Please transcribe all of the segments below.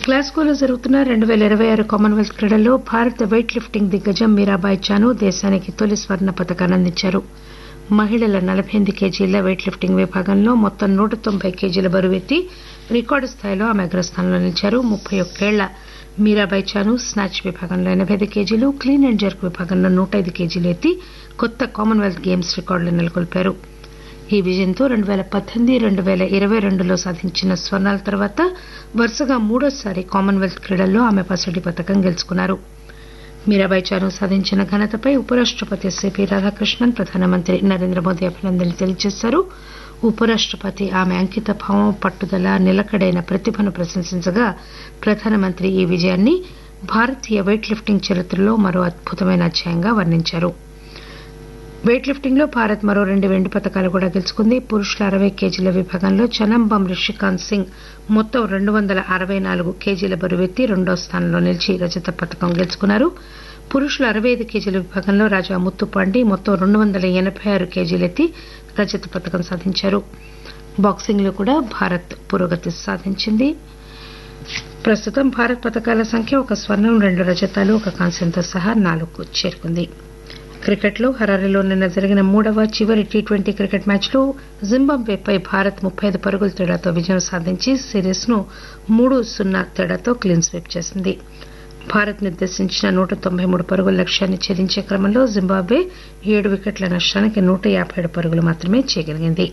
గ్లాస్గోలో జరుగుతున్న రెండు పేల ఇరవై ఆరు కామన్వెల్త్ క్రీడల్లో భారత వెయిట్ లిఫ్టింగ్ దిగ్గజం మీరాబాయ్ చాను దేశానికి తొలి స్వర్ణ పతకాన్ని అందించారు మహిళల నలబై ఎనిమిది కేజీల వెయిట్ లిఫ్టింగ్ విభాగంలో మొత్తం నూట తొంభై కేజీల బరువెత్తి రికార్డు స్థాయిలో ఆమె అగ్రస్థానంలో నిలిచారు ముప్పై ఒక్కేళ్ల మీరాబాయ్ చాను స్నాచ్ విభాగంలో ఎనబై ఐదు కేజీలు క్లీన్ అండ్ జర్క్ విభాగంలో నూట ఐదు కేజీలు ఎత్తి కొత్త కామన్వెల్త్ గేమ్స్ రికార్డులు నెలకొల్పారు ఈ విజయంతో రెండు పేల పద్దెనిమిది రెండు పేల ఇరవై రెండులో సాధించిన స్వర్ణాల తర్వాత వరుసగా మూడోసారి కామన్వెల్త్ క్రీడల్లో ఆమె పసిడి పతకం గెలుచుకున్నారు మీరాబాయి చాను సాధించిన ఘనతపై ఉపరాష్టపతి సిపి రాధాకృష్ణన్ ప్రధానమంత్రి నరేంద్ర మోదీ అభినందనలు తెలియజేశారు ఉపరాష్టపతి ఆమె అంకిత భావం పట్టుదల నిలకడైన ప్రతిభను ప్రశంసించగా ప్రధానమంత్రి ఈ విజయాన్ని భారతీయ వెయిట్ లిఫ్టింగ్ చరిత్రలో మరో అద్భుతమైన అధ్యాయంగా వర్ణించారు వెయిట్ లిఫ్టింగ్ లో భారత్ మరో రెండు వెండి పతకాలు కూడా గెలుచుకుంది పురుషుల అరవై కేజీల విభాగంలో చనంబం రిషికాంత్ సింగ్ మొత్తం రెండు వందల అరవై నాలుగు కేజీల బరువెత్తి రెండో స్థానంలో నిలిచి రజత పతకం గెలుచుకున్నారు పురుషుల అరవై ఐదు కేజీల విభాగంలో రాజా ముత్తుపాండి మొత్తం రెండు వందల ఎనబై ఆరు కేజీలెత్తి రజత పతకం సాధించారు బాక్సింగ్ లో కూడా భారత్ పురోగతి సాధించింది ప్రస్తుతం భారత్ పతకాల సంఖ్య ఒక స్వర్ణం రెండు రజతాలు ఒక కాంస్యంతో సహా నాలుగుకు చేరుకుంది క్రికెట్లో హరారీలో నిన్న జరిగిన మూడవ చివరి టీ ట్వంటీ క్రికెట్ మ్యాచ్లో జింబాబ్వేపై భారత్ ముప్పై ఐదు పరుగుల తేడాతో విజయం సాధించి సిరీస్ ను మూడు సున్నా తేడాతో క్లీన్ స్వీప్ చేసింది భారత్ నిర్దేశించిన నూట తొంభై మూడు పరుగుల లక్ష్యాన్ని ఛేదించే క్రమంలో జింబాబ్వే ఏడు వికెట్ల నష్టానికి నూట యాభై ఏడు పరుగులు మాత్రమే చేయగలిగింది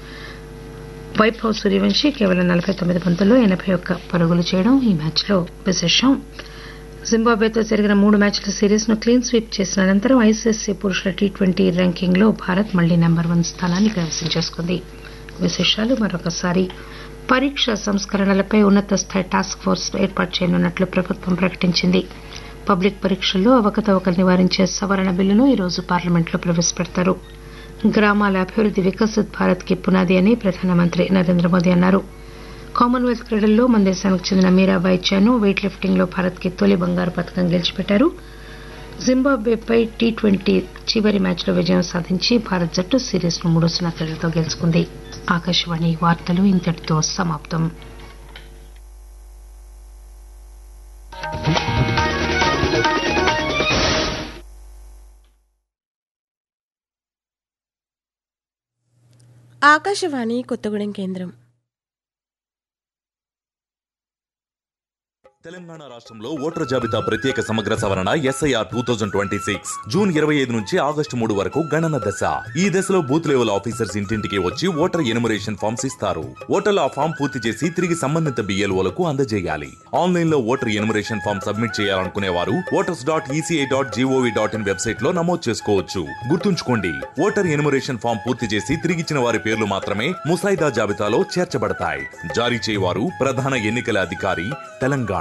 వైభవ్ సూర్యవంశీ కేవలం నలభై తొమ్మిది బంతుల్లో ఎనబై ఒక్క పరుగులు చేయడం ఈ మ్యాచ్లో విశేషం జింబాబ్వేతో జరిగిన మూడు మ్యాచ్ల సిరీస్ ను క్లీన్ స్వీప్ చేసిన అనంతరం ఐసీసీ పురుషుల టీ ట్వంటీ ర్యాంకింగ్ లో భారత్ మళ్లీ నెంబర్ వన్ స్థానాన్ని కైవసం చేసుకుంది విశేషాలు మరొకసారి పరీక్ష సంస్కరణలపై ఉన్నత స్థాయి టాస్క్ ఫోర్స్ ఏర్పాటు చేయనున్నట్లు ప్రభుత్వం ప్రకటించింది పబ్లిక్ పరీక్షల్లో అవకతవకలు నివారించే సవరణ బిల్లును ఈరోజు పార్లమెంట్లో ప్రవేశపెడతారు గ్రామాల అభివృద్ది వికసిత్ భారత్ కి పునాది అని ప్రధానమంత్రి నరేంద్ర మోదీ అన్నారు కామన్వెల్త్ క్రీడల్లో మన దేశానికి చెందిన మీరాబాయి చాను వెయిట్ లిఫ్టింగ్ లో భారత్ కి తొలి బంగారు పథకం గెలిచిపెట్టారు జింబాబ్వేపై టీ ట్వంటీ చివరి మ్యాచ్లో విజయం సాధించి భారత్ జట్టు సిరీస్ ను మూడు సున్నా తేడాతో గెలుచుకుంది ఆకాశవాణి వార్తలు ఇంతటితో సమాప్తం ఆకాశవాణి కొత్తగూడెం కేంద్రం తెలంగాణ రాష్ట్రంలో ఓటర్ జాబితా ప్రత్యేక సమగ్ర సవరణ SIR two thousand twenty six June ఇరవై ఐదు నుంచి ఆగస్టు మూడు వరకు గణన దశ ఈ దశలో బూత్ లెవెల్ ఆఫీసర్స్ ఇంటింటికి వచ్చి ఓటర్ ఎనుమరేషన్ ఫామ్స్ ఇస్తారు ఓటర్లు ఆ ఫామ్ పూర్తి చేసి తిరిగి సంబంధిత బిఎల్ఓలకు అందజేయాలి ఆన్లైన్ లో ఓటర్ ఎనుమరేషన్ ఫామ్ సబ్మిట్ చేయాలనుకునే వారు voters dot ECI dot GOV dot in website లో నమోదు చేసుకోవచ్చు గుర్తుంచుకోండి ఓటర్ ఎనుమరేషన్ ఫామ్ పూర్తి చేసి తిరిగిచ్చిన వారి పేర్లు మాత్రమే ముసాయిదా జాబితాలో చేర్చబడతాయి జారీ చేయవారు ప్రధాన ఎన్నికల అధికారి తెలంగాణ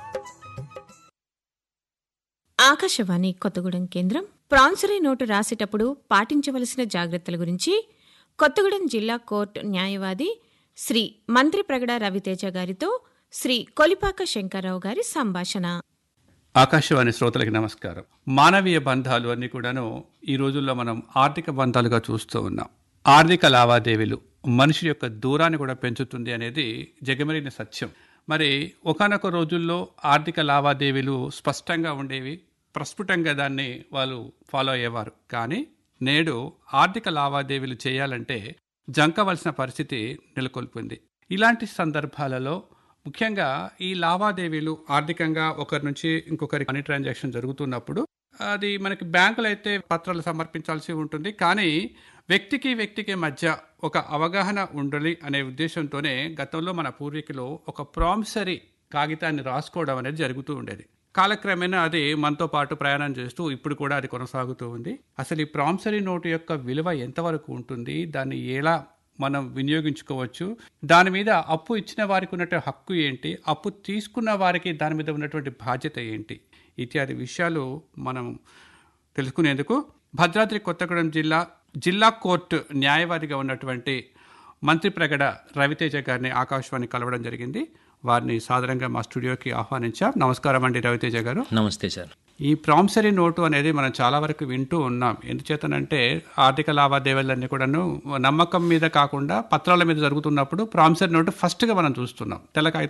ఆకాశవాణి కొత్తగూడెం కేంద్రం ప్రాన్సరీ నోటు రాసేటప్పుడు పాటించవలసిన జాగ్రత్తల గురించి కొత్తగూడెం జిల్లా కోర్టు న్యాయవాది శ్రీ మంత్రి ప్రగడ రవితేజ గారితో శ్రీ కొలిపాక శంకర్రావు గారి సంభాషణ ఆకాశవాణి శ్రోతలకి నమస్కారం మానవీయ బంధాలు అన్ని కూడాను ఈ రోజుల్లో మనం ఆర్థిక బంధాలుగా చూస్తూ ఉన్నాం ఆర్థిక లావాదేవీలు మనిషి యొక్క దూరాన్ని కూడా పెంచుతుంది అనేది జగమరిన సత్యం మరి ఒకనొక రోజుల్లో ఆర్థిక లావాదేవీలు స్పష్టంగా ఉండేవి ప్రస్ఫుటంగా దాన్ని వాళ్ళు ఫాలో అయ్యేవారు కానీ నేడు ఆర్థిక లావాదేవీలు చేయాలంటే జంకవలసిన పరిస్థితి నెలకొల్పింది ఇలాంటి సందర్భాలలో ముఖ్యంగా ఈ లావాదేవీలు ఆర్థికంగా ఒకరి నుంచి ఇంకొకరి మనీ ట్రాన్సాక్షన్ జరుగుతున్నప్పుడు అది మనకి బ్యాంకులు అయితే పత్రాలు సమర్పించాల్సి ఉంటుంది కానీ వ్యక్తికి వ్యక్తికి మధ్య ఒక అవగాహన ఉండాలి అనే ఉద్దేశంతోనే గతంలో మన పూర్వీకులు ఒక ప్రామిసరీ కాగితాన్ని రాసుకోవడం అనేది జరుగుతూ ఉండేది కాలక్రమేణా అది మనతో పాటు ప్రయాణం చేస్తూ ఇప్పుడు కూడా అది కొనసాగుతూ ఉంది అసలు ఈ ప్రామిసరీ నోటు యొక్క విలువ ఎంతవరకు ఉంటుంది దాన్ని ఎలా మనం వినియోగించుకోవచ్చు దాని మీద అప్పు ఇచ్చిన వారికి ఉన్నటువంటి హక్కు ఏంటి అప్పు తీసుకున్న వారికి దాని మీద ఉన్నటువంటి బాధ్యత ఏంటి ఇత్యాది విషయాలు మనం తెలుసుకునేందుకు భద్రాద్రి కొత్తగూడెం జిల్లా జిల్లా కోర్టు న్యాయవాదిగా ఉన్నటువంటి మంత్రి ప్రగడ రవితేజ గారిని ఆకాశవాణి కలవడం జరిగింది వారిని సాధారణంగా మా స్టూడియోకి ఆహ్వానించాం నమస్కారం అండి రవితేజ గారు నమస్తే సార్ ఈ ప్రామిసరీ నోటు అనేది మనం చాలా వరకు వింటూ ఉన్నాం ఎందుచేతనంటే ఆర్థిక లావాదేవీలన్నీ కూడాను నమ్మకం మీద కాకుండా పత్రాల మీద జరుగుతున్నప్పుడు ప్రామిసరీ నోటు ఫస్ట్గా మనం చూస్తున్నాం తెల్ల కాగితం